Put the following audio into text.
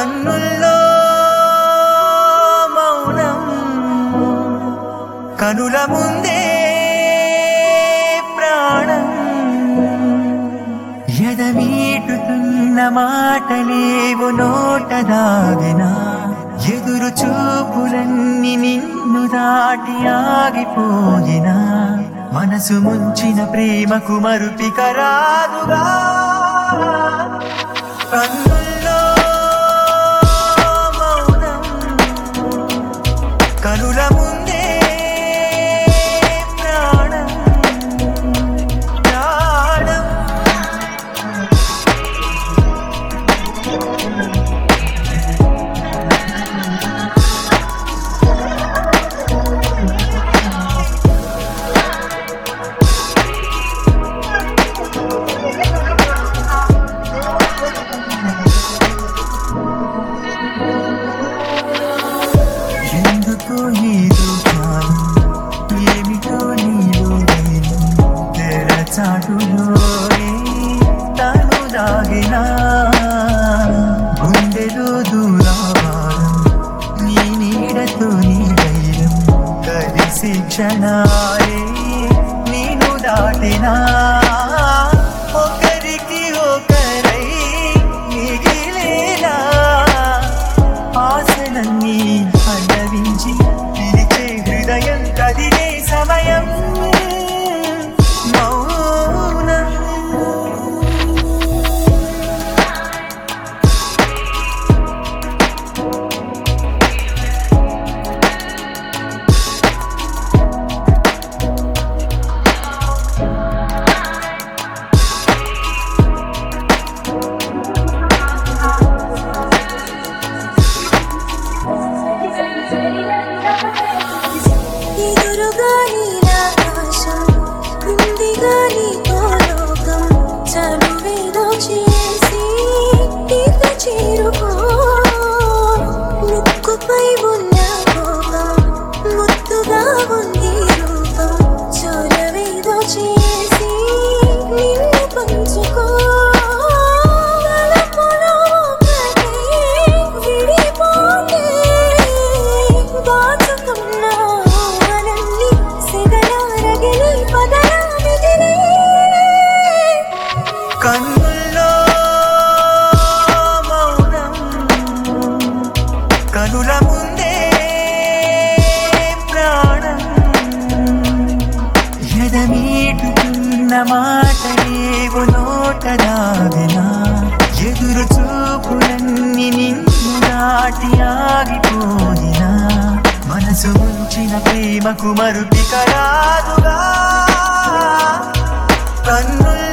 కన్నుల్లో మౌనం కనుల ముందే ప్రాణం ఎదమీటుతున్న మాటలేవు నోట దాగినా ఎదురు చూపులన్నీ నిన్ను దాటి ఆగిపోయినా మనసు ముంచిన ప్రేమకు మరుపిక రాదుగా కన్నుల్లో మౌనం కనుల ముందే ప్రాణం ప్రాణం ఎందుకో ఏదో జ్ఞానం ఏమిటో నీలో నేను తెరచాటులోనే తను దాగినా గుండెలో దూరావారం నీ నీడతో నీ ధైర్యం కలిసి క్షణాలే నేను దాటినా ఒకరికి ఒకరై మిగిలేలా ఆశలన్నీ పల్లవించి పిలిచే హృదయం కదిలే సమయం మౌనం ఎదురుగా నీలాకాశం ఉందిగా నీతో లోకం చనువేదో చేసి ఇక చేరుకో ముక్కుపై ఉన్న కోపం ముద్దుగా ఉంది రూపం చొరవేదో చేసి నిన్ను పంచుకో వలపులో ఒకటే విడిపోతే దాచుకున్న మనల్ని సెగలారగిలి పదలా మిగిలే కన్నుల్లో మౌనం కనుల ముందే ప్రాణం ఎదమీటుతున్న మాటలేవు నోట దాగినా ఎదురు చూపులన్నీ నిన్ను దాటి ఆగిపోయినా మనసు ఉంచిన ప్రేమకు మరుపిక రాదుగా కన్నుల్లో